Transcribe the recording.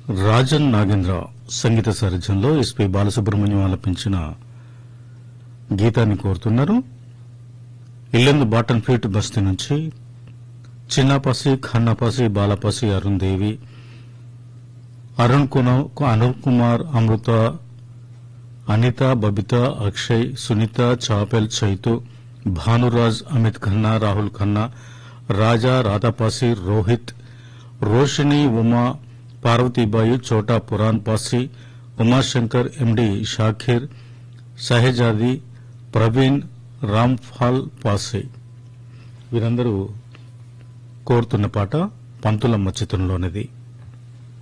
రాజన్ నాగేంద్ర సంగీత సారథ్యంలో ఎస్పి బాలసుబ్రహ్మణ్యం ఆలపించిన గీతాన్ని కోరుతున్నారు ఇల్లందు బాటన్ ఫీట్ బస్తీ నుంచి చిన్నపాసి ఖన్నాపాసి బాలపాసి అరుణ్ దేవి అరుణ్ కున- అరుణ్ కుమార్ అమృత అనిత బబిత అక్షయ్ సునీత చాపెల్ చైతు భానురాజ్ అమిత్ ఖన్నా రాహుల్ ఖన్నా రాజా రాధాపాసి రోహిత్ రోషిణి ఉమా పార్వతీబాయి చోటా పురాన్ పాసి ఉమాశంకర్ ఎండి షాఖీర్ సహజాది ప్రవీణ్ రామ్ఫాల్ పాసి వీరందరూ కోరుతున్న పాట పంతులమ్మ చిత్రంలోనిది